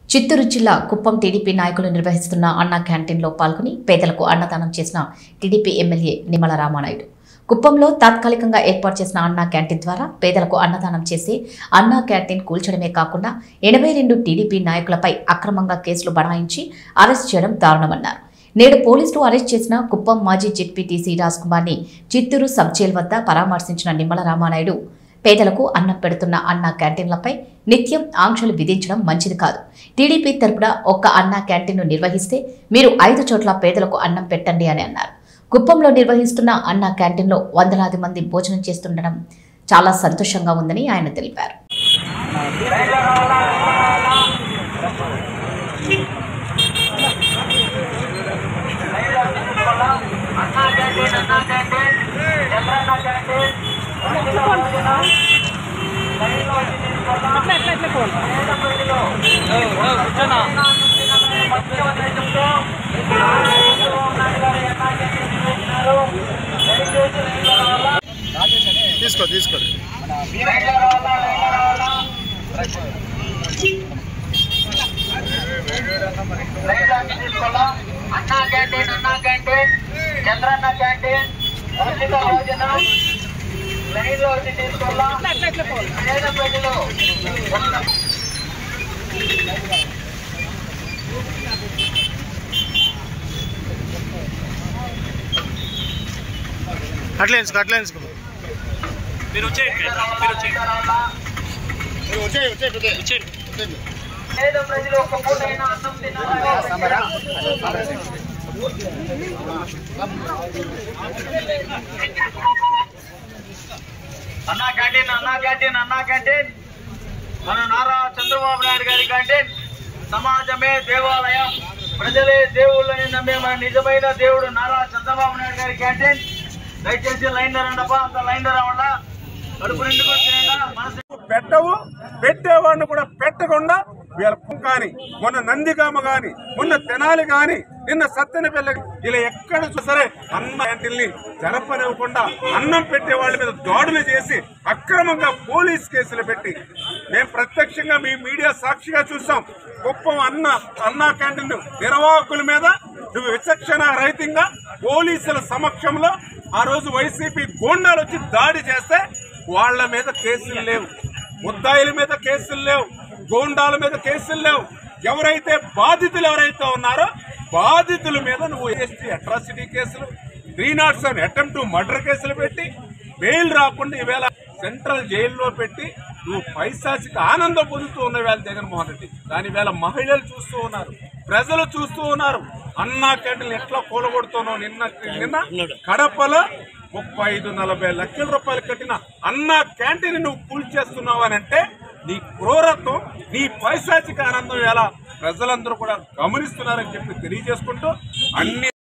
చిత్తూరు జిల్లా కుప్పం టీడీపీ నాయకులు నిర్వహిస్తున్న అన్నా క్యాంటీన్లో పాల్గొని పేదలకు అన్నదానం చేసిన టీడీపీ ఎమ్మెల్యే నిమ్మల రామానాయుడు కుప్పంలో తాత్కాలికంగా ఏర్పాటు చేసిన అన్నా క్యాంటీన్ ద్వారా పేదలకు అన్నదానం చేసి అన్నా క్యాంటీన్ కూల్చడమే కాకుండా ఎనభై రెండు టీడీపీ నాయకులపై అక్రమంగా కేసులు బనాయించి అరెస్ట్ చేయడం దారుణమన్నారు నేడు పోలీసులు అరెస్ట్ చేసిన కుప్పం మాజీ జెడ్పీటీసీ రాజ్ కుమార్ని చిత్తూరు సబ్ జైలు వద్ద పరామర్శించిన నిమ్మల రామానాయుడు పేదలకు అన్నం పెడుతున్న అన్న క్యాంటీన్లపై నిత్యం ఆంక్షలు విధించడం మంచిది కాదు టీడీపీ తరపున ఒక్క అన్న క్యాంటీన్ను నిర్వహిస్తే మీరు ఐదు చోట్ల పేదలకు అన్నం పెట్టండి అని అన్నారు కుప్పంలో నిర్వహిస్తున్న అన్న క్యాంటీన్లో వందలాది మంది భోజనం చేస్తుండడం చాలా సంతోషంగా ఉందని ఆయన తెలిపారు తీసుకో తీసుకో అన్నా క్యాంటీన్ అన్నా క్యాంటీన్ చంద్రన్న క్యాంటీన్ ఉచిత భోజనం లైన్ లో వచ్చి తీసుకోవాలా పేద ప్రజలు అట్లా వేసుకో అట్లా వేసుకో మీరు వచ్చేయండి మీరు వచ్చేయండి వచ్చేయి వచ్చేయి పెద్ద వచ్చేయి పేద ప్రజలు ఒక పూటైనా అన్నం తినాలని అన్నా క్యాంటీన్ అన్నా క్యాంటీన్ అన్నా క్యాంటీన్ మన నారా చంద్రబాబు నాయుడు గారి క్యాంటీన్ సమాజమే దేవాలయం ప్రజలే దేవుళ్ళని నమ్మే మన నిజమైన దేవుడు నారా చంద్రబాబు నాయుడు గారి క్యాంటీన్ దయచేసి లైన్ రండప్పా అంత లైన్ రావడా కడుపు నిండుకొని తినండా మనసు పెట్టవు పెట్టేవాడిని కూడా పెట్టకుండా వీళ్ళ కానీ మొన్న నందిగామ గాని మొన్న తెనాలి గాని నిన్న సత్తెనపల్లి ఇలా ఎక్కడ చూసినా సరే అన్న క్యాంటీన్ని జరపనివ్వకుండా అన్నం పెట్టే వాళ్ళ మీద దాడులు చేసి అక్రమంగా పోలీస్ కేసులు పెట్టి మేము ప్రత్యక్షంగా మీ మీడియా సాక్షిగా చూసాం కుప్పం అన్న అన్నా క్యాంటీన్ నిర్వాహకుల మీద నువ్వు విచక్షణ రహితంగా పోలీసుల సమక్షంలో ఆ రోజు వైసీపీ గోండాలు వచ్చి దాడి చేస్తే వాళ్ళ మీద కేసులు లేవు ముద్దాయిల మీద కేసులు లేవు గోండాల మీద కేసులు లేవు ఎవరైతే బాధితులు ఎవరైతే ఉన్నారో బాధితుల మీద నువ్వు ఎస్టీ అట్రాసిటీ కేసులు three not seven attempt to murder కేసులు పెట్టి బెయిల్ రాకుండా ఈవేళ సెంట్రల్ జైల్లో పెట్టి నువ్వు పైశాచిక ఆనందం పొందుతూ ఉన్న వేళ జగన్మోహన్ రెడ్డి దాని వేళ మహిళలు చూస్తూ ఉన్నారు ప్రజలు చూస్తూ ఉన్నారు అన్నా క్యాంటీన్ ఎట్లా కూలగొడుతున్నావు నిన్న నిన్న కడపలో ముప్పై ఐదు నలభై లక్షల రూపాయలు కట్టిన అన్న క్యాంటీన్ నువ్వు కూల్చేస్తున్నావు అని అంటే నీ క్రూరత్వం నీ పైశాచిక ఆనందం ఎలా ప్రజలందరూ కూడా గమనిస్తున్నారని చెప్పి తెలియజేసుకుంటూ అన్ని